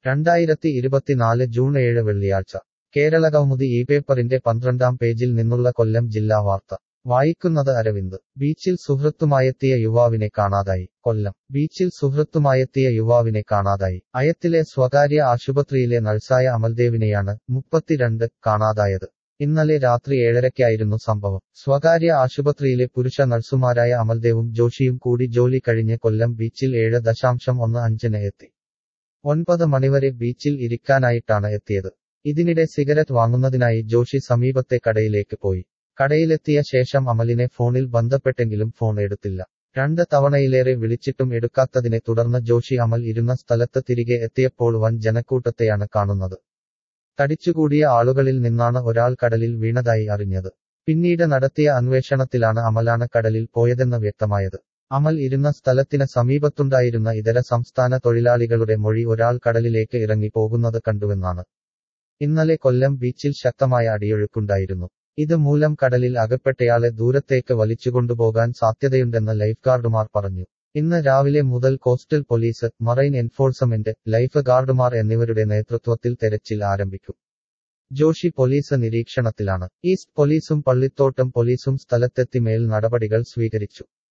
രണ്ടായിരത്തി ഇരുപത്തിനാല് ജൂൺ ഏഴ് വെള്ളിയാഴ്ച കേരളകൗമുദി ഈ പേപ്പറിന്റെ പന്ത്രണ്ടാം പേജിൽ നിന്നുള്ള കൊല്ലം ജില്ലാ വാർത്ത വായിക്കുന്നത് അരവിന്ദ് ബീച്ചിൽ സുഹൃത്തുമായെത്തിയ യുവാവിനെ കാണാതായി കൊല്ലം ബീച്ചിൽ സുഹൃത്തുമായെത്തിയ യുവാവിനെ കാണാതായി അയത്തിലെ സ്വകാര്യ ആശുപത്രിയിലെ നഴ്സായ അമൽദേവിനെയാണ് മുപ്പത്തിരണ്ട് കാണാതായത് ഇന്നലെ രാത്രി ഏഴരയ്ക്കായിരുന്നു സംഭവം സ്വകാര്യ ആശുപത്രിയിലെ പുരുഷ നഴ്സുമാരായ അമൽദേവും ജോഷിയും കൂടി ജോലി കഴിഞ്ഞ് കൊല്ലം ബീച്ചിൽ ഏഴ് ദശാംശം ഒന്ന് അഞ്ചിന് എത്തി ഒൻപത് മണിവരെ ബീച്ചിൽ ഇരിക്കാനായിട്ടാണ് എത്തിയത് ഇതിനിടെ സിഗരറ്റ് വാങ്ങുന്നതിനായി ജോഷി സമീപത്തെ കടയിലേക്ക് പോയി കടയിലെത്തിയ ശേഷം അമലിനെ ഫോണിൽ ബന്ധപ്പെട്ടെങ്കിലും ഫോൺ എടുത്തില്ല രണ്ട് തവണയിലേറെ വിളിച്ചിട്ടും എടുക്കാത്തതിനെ തുടർന്ന് ജോഷി അമൽ ഇരുന്ന സ്ഥലത്ത് തിരികെ എത്തിയപ്പോൾ വൻ ജനക്കൂട്ടത്തെയാണ് കാണുന്നത് തടിച്ചുകൂടിയ ആളുകളിൽ നിന്നാണ് ഒരാൾ കടലിൽ വീണതായി അറിഞ്ഞത് പിന്നീട് നടത്തിയ അന്വേഷണത്തിലാണ് അമലാണ് കടലിൽ പോയതെന്ന് വ്യക്തമായത് അമൽ ഇരുന്ന സ്ഥലത്തിന് സമീപത്തുണ്ടായിരുന്ന ഇതര സംസ്ഥാന തൊഴിലാളികളുടെ മൊഴി ഒരാൾ കടലിലേക്ക് ഇറങ്ങി പോകുന്നത് കണ്ടുവെന്നാണ് ഇന്നലെ കൊല്ലം ബീച്ചിൽ ശക്തമായ അടിയൊഴുക്കുണ്ടായിരുന്നു ഇത് മൂലം കടലിൽ അകപ്പെട്ടയാളെ ദൂരത്തേക്ക് വലിച്ചുകൊണ്ടുപോകാൻ സാധ്യതയുണ്ടെന്ന് ലൈഫ് ഗാർഡുമാർ പറഞ്ഞു ഇന്ന് രാവിലെ മുതൽ coastal police marine enforcement life ഗാർഡുമാർ എന്നിവരുടെ നേതൃത്വത്തിൽ തെരച്ചിൽ ആരംഭിക്കും ജോഷി പോലീസ് നിരീക്ഷണത്തിലാണ് ഈസ്റ്റ് പോലീസും പള്ളിത്തോട്ടം പോലീസും സ്ഥലത്തെത്തി മേൽ നടപടികൾ സ്വീകരിച്ചു